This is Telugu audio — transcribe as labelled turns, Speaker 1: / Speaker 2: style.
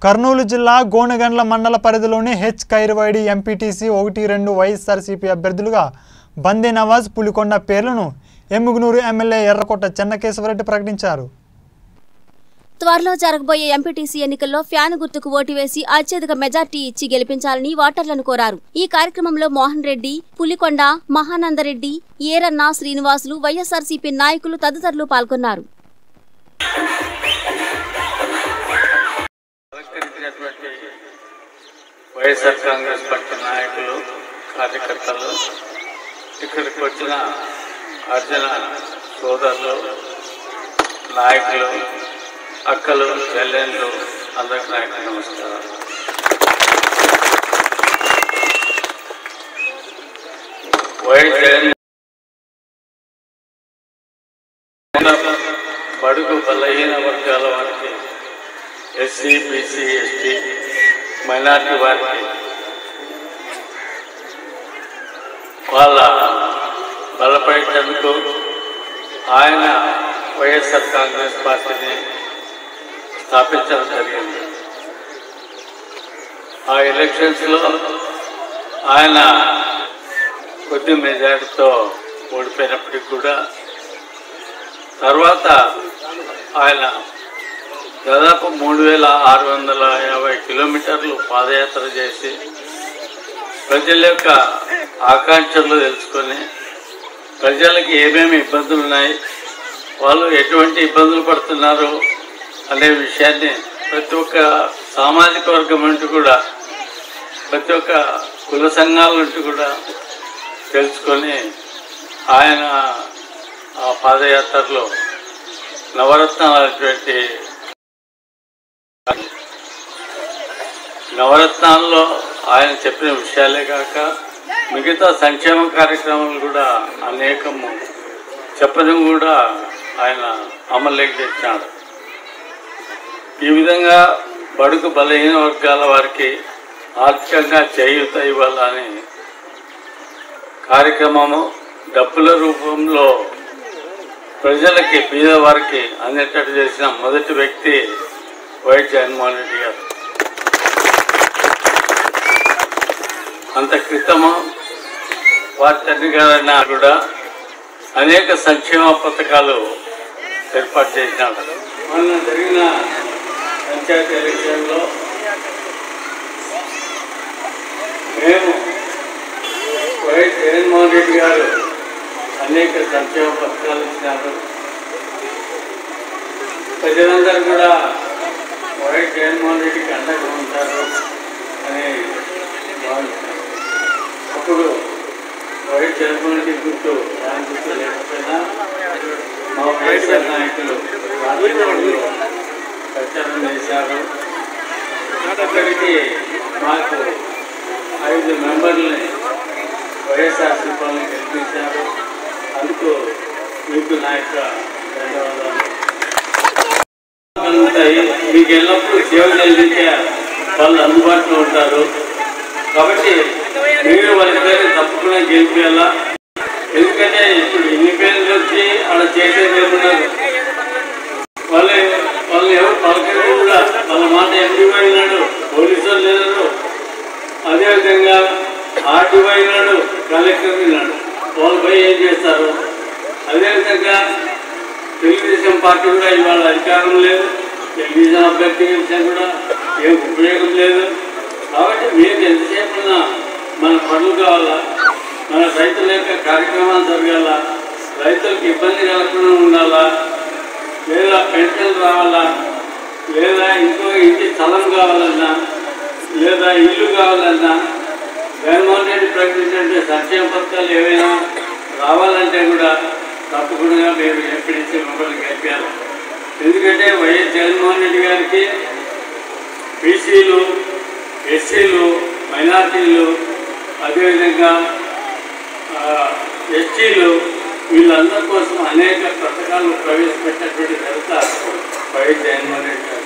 Speaker 1: కర్నూలు జిల్లా గోనెగండ్ల మండల పరిధిలోని హెచ్ ఖైర్వాడి ఎంపీటీసీ ఒకటి రెండు వైఎస్ఆర్సీపీ అభ్యర్థులుగా బందే నవాజ్ పులికొండ పేర్లను ఎమ్ముగునూరు ఎమ్మెల్యే ఎర్రకోట చెన్నకేశవరెడ్డి ప్రకటించారు
Speaker 2: త్వరలో జరగబోయే ఎంపీటీసీ ఎన్నికల్లో ఫ్యాన్ గుర్తుకు ఓటు వేసి అత్యధిక మెజార్టీ ఇచ్చి గెలిపించాలని ఓటర్లను కోరారు ఈ కార్యక్రమంలో మోహన్ రెడ్డి పులికొండ మహానందరెడ్డి ఏరన్న శ్రీనివాసులు వైఎస్ఆర్సీపీ నాయకులు తదితరులు పాల్గొన్నారు
Speaker 3: అలంకరించినటువంటి వైఎస్ఆర్ కాంగ్రెస్ పార్టీ నాయకులు కార్యకర్తలు ఇక్కడికి వచ్చిన అర్జున సోదరులు నాయకులు అక్కలు చెల్లెళ్ళు అందరికి నాయకులు నమస్కారం వైఎస్ జగన్ బడుగు బలహీన వర్గాల వారికి ఎస్సీ బీసీ ఎస్టీ మైనార్టీ వారికి వాళ్ళ బలపడేందుకు ఆయన వైఎస్ఆర్ కాంగ్రెస్ పార్టీని స్థాపించడం జరిగింది ఆ ఎలక్షన్స్లో ఆయన కొద్ది మెజారిటీతో ఓడిపోయినప్పటికీ కూడా తర్వాత ఆయన దాదాపు మూడు వేల ఆరు వందల యాభై కిలోమీటర్లు పాదయాత్ర చేసి ప్రజల యొక్క ఆకాంక్షలు తెలుసుకొని ప్రజలకి ఏమేమి ఇబ్బందులు ఉన్నాయి వాళ్ళు ఎటువంటి ఇబ్బందులు పడుతున్నారు అనే విషయాన్ని ప్రతి ఒక్క సామాజిక వర్గం నుండి కూడా ప్రతి ఒక్క కుల సంఘాల నుండి కూడా తెలుసుకొని ఆయన ఆ పాదయాత్రలో నవరత్నాలటువంటి నవరత్నాల్లో ఆయన చెప్పిన విషయాలే కాక మిగతా సంక్షేమ కార్యక్రమాలు కూడా అనేకము చెప్పడం కూడా ఆయన అమలులోకి తెచ్చినాడు ఈ విధంగా బడుగు బలహీన వర్గాల వారికి ఆర్థికంగా చేయూత ఇవ్వాలని కార్యక్రమము డబ్బుల రూపంలో ప్రజలకి పేద వారికి అందేటట్టు చేసిన మొదటి వ్యక్తి వైఎస్ జగన్మోహన్ రెడ్డి గారు అంత క్రితము వారి తండ్రి గారైనా కూడా అనేక సంక్షేమ పథకాలు ఏర్పాటు చేసినాడు మొన్న జరిగిన పంచాయతీ ఎలక్షన్లో మేము వైఎస్ జగన్మోహన్ రెడ్డి గారు అనేక సంక్షేమ పథకాలు ఇచ్చినారు ప్రజలందరూ కూడా వైఎస్ జగన్మోహన్ రెడ్డికి అండగా ఉంటారు అని భావిస్తున్నారు అప్పుడు వైఎస్ జగన్మోహన్ రెడ్డి గుర్తు దాని గుర్తు లేకపోయినా మా వైఎస్ఆర్ నాయకులు రాష్ట్రంలో ప్రచారం చేశారు అక్కడికి మాకు ఐదు మెంబర్లని వైఎస్ఆర్ శిల్పాలను గెలిపించారు అందుకు మీకు నా యొక్క ధన్యవాదాలు ఉంటాయి మీకు ఎల్లప్పుడూ సేవ చెల్లించే వాళ్ళు అందుబాటులో ఉంటారు కాబట్టి మీరు వాళ్ళిద్దరిని తప్పకుండా గెలిపేయాలా ఎందుకంటే ఇప్పుడు ఇన్ని పేర్లు వచ్చి అలా చేసేది ఏమున్నారు వాళ్ళు వాళ్ళు ఎవరు పలకరు కూడా వాళ్ళ మాట ఎంపీ పోయినాడు పోలీసు వాళ్ళు లేరు అదేవిధంగా ఆర్టీఓ అయినాడు కలెక్టర్ అయినాడు వాళ్ళు పోయి ఏం చేస్తారు అదేవిధంగా తెలుగుదేశం పార్టీ కూడా ఇవాళ అధికారం లేదు తెలుగుదేశం అభ్యర్థి విషయం కూడా ఏం ఉపయోగం లేదు కాబట్టి మీకు ఎంతసేపు ఉన్నా మన పనులు కావాలా మన రైతుల యొక్క కార్యక్రమాలు జరగాల రైతులకు ఇబ్బంది కలగకుండా ఉండాలా లేదా పెన్షన్ రావాలా లేదా ఇంకో ఇంటి స్థలం కావాలన్నా లేదా ఇల్లు కావాలన్నా జగన్మోహన్ రెడ్డి ప్రకటించే సంక్షేమ పథకాలు ఏవైనా రావాలంటే కూడా తప్పకుండా మేము ఎంపీడీసీ మమ్మల్ని గెలిపారు ఎందుకంటే వైఎస్ జగన్మోహన్ రెడ్డి గారికి బీసీలు ఎస్సీలు మైనార్టీలు అదేవిధంగా ఎస్టీలు వీళ్ళందరి కోసం అనేక పథకాలు ప్రవేశపెట్టినటువంటి ఘనత వైఎస్ జగన్మోహన్ రెడ్డి గారు